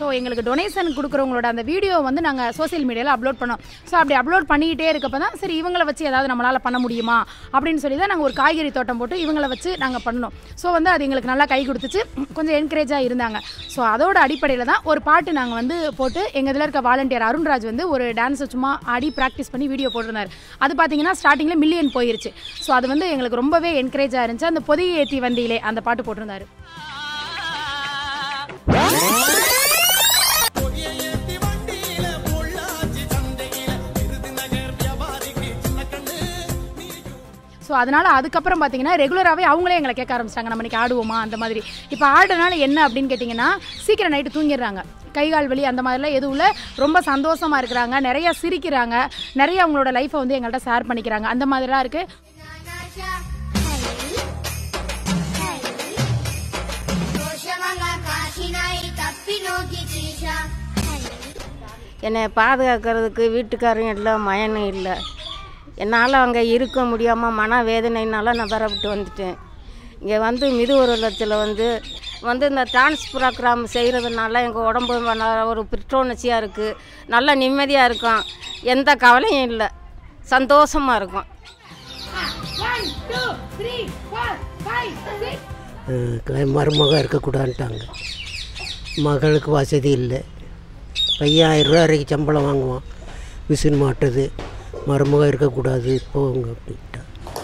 எங்களுக்கு டொனேஷன் கொடுக்குறவங்களோட அந்த வீடியோ வந்து நாங்கள் சோஷியல் மீடியாவில் அப்லோட் பண்ணோம் ஸோ அப்படி அப்லோட் பண்ணிக்கிட்டே இருக்கப்ப தான் சரி இவங்கள வச்சு ஏதாவது நம்மளால் பண்ண முடியுமா அப்படின்னு சொல்லி தான் நாங்கள் ஒரு காய்கறி தோட்டம் போட்டு இவங்கள வச்சு நாங்கள் பண்ணோம் ஸோ வந்து அது எங்களுக்கு நல்லா கை கொடுத்துச்சு கொஞ்சம் என்கரேஜாக இருந்தாங்க ஸோ அதோட அடிப்படையில் தான் ஒரு பாட்டு நாங்கள் வந்து போட்டு எங்கள் இதில் இருக்க வாலண்டியர் அருண்ராஜ் வந்து ஒரு டான்ஸை சும்மா ஆடி ப்ராக்டிஸ் பண்ணி வீடியோ போட்டிருந்தார் அது பார்த்தீங்கன்னா ஸ்டார்டிங்கில் மில்லியன் போயிருச்சு ஸோ அது வந்து எங்களுக்கு ரொம்பவே என்கரேஜாக இருந்துச்சு அந்த பொதி ஏற்றி வண்டியிலே அந்த பாட்டு போட்டிருந்தாரு ஸோ அதனால் அதுக்கப்புறம் பார்த்தீங்கன்னா ரெகுலராகவே அவங்களே எங்களை கேட்க ஆரம்பிச்சிட்டாங்க நம்ம இன்னைக்கு ஆடுவோமா அந்த மாதிரி இப்போ ஆடுறதுனால என்ன அப்படின்னு கேட்டிங்கன்னா சீக்கிரம் நைட்டு தூங்கிடுறாங்க கை கால் வலி அந்த மாதிரிலாம் எதுவும் இல்லை ரொம்ப சந்தோஷமாக இருக்கிறாங்க நிறைய சிரிக்கிறாங்க நிறைய அவங்களோட லைஃப்பை வந்து எங்கள்கிட்ட ஷேர் பண்ணிக்கிறாங்க அந்த மாதிரிலாம் இருக்குது என்னை பாதுகாக்கிறதுக்கு வீட்டுக்காரங்க இல்லை மயனும் இல்லை என்னால் அங்கே இருக்க முடியாமல் மன வேதனைனால நான் பெறப்பட்டு வந்துட்டேன் இங்கே வந்து மிதுவரலத்தில் வந்து வந்து இந்த டான்ஸ் ப்ரோக்ராம் செய்கிறதுனால எங்கள் உடம்பு நல்ல ஒரு புத்துணர்ச்சியாக இருக்குது நல்ல நிம்மதியாக இருக்கும் எந்த கவலையும் இல்லை சந்தோஷமாக இருக்கும் அஹ் மருமக இருக்கக்கூடாதுன்ட்டாங்க மகளுக்கு வசதி இல்லை பையன் ஆயிரம் ரூபா வரைக்கும் சம்பளம் வாங்குவான் மிஷின் மாட்டுது மருமக இருக்கக்கூடாது போங்க அப்படின்ட்டா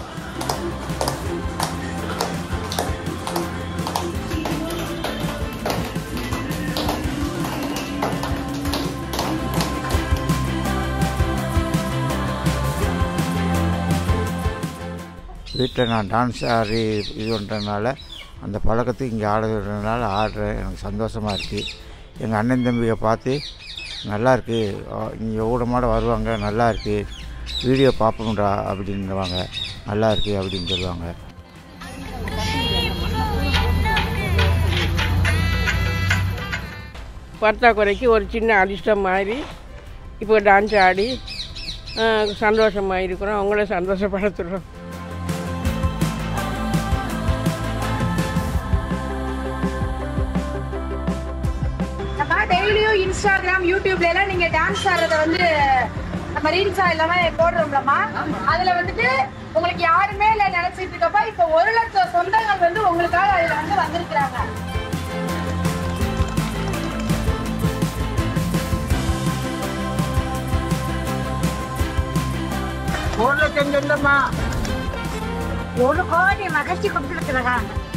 வீட்டில் நான் டான்ஸ் ஆடி இது பண்ணுறதுனால அந்த பழக்கத்துக்கு இங்கே ஆடுறதுனால ஆடுறேன் எனக்கு சந்தோஷமாக இருக்குது எங்கள் அண்ணன் தம்பியை பார்த்து நல்லா இருக்கு இங்கே ஊடமாட வருவாங்க நல்லா இருக்கு வீடியோ பார்ப்போம்டா அப்படின்னுவாங்க நல்லா இருக்கு அப்படின்னு சொல்லுவாங்க பற்றாக்குறைக்கு ஒரு சின்ன அதிர்ஷ்டம் மாதிரி இப்போ டான்ஸ் ஆடி சந்தோஷமாக இருக்கிறோம் அவங்கள சந்தோஷப்படுத்துகிறோம் நம்ம டெய்லியும் இன்ஸ்டாகிராம் யூடியூப்ல எல்லாம் நீங்க டான்ஸ் ஆடுறத வந்து நம்ம ரீல்ஸா எல்லாமே போடுறோம்லமா அதுல வந்துட்டு உங்களுக்கு யாருமே இல்ல நினைச்சிட்டு இருக்கப்ப இப்ப ஒரு லட்சம் சொந்தங்கள் வந்து உங்களுக்காக அதுல வந்து வந்திருக்கிறாங்க ஒரு லட்சம் சொந்தமா ஒரு கோடி மகிழ்ச்சி கொடுத்துருக்குறாங்க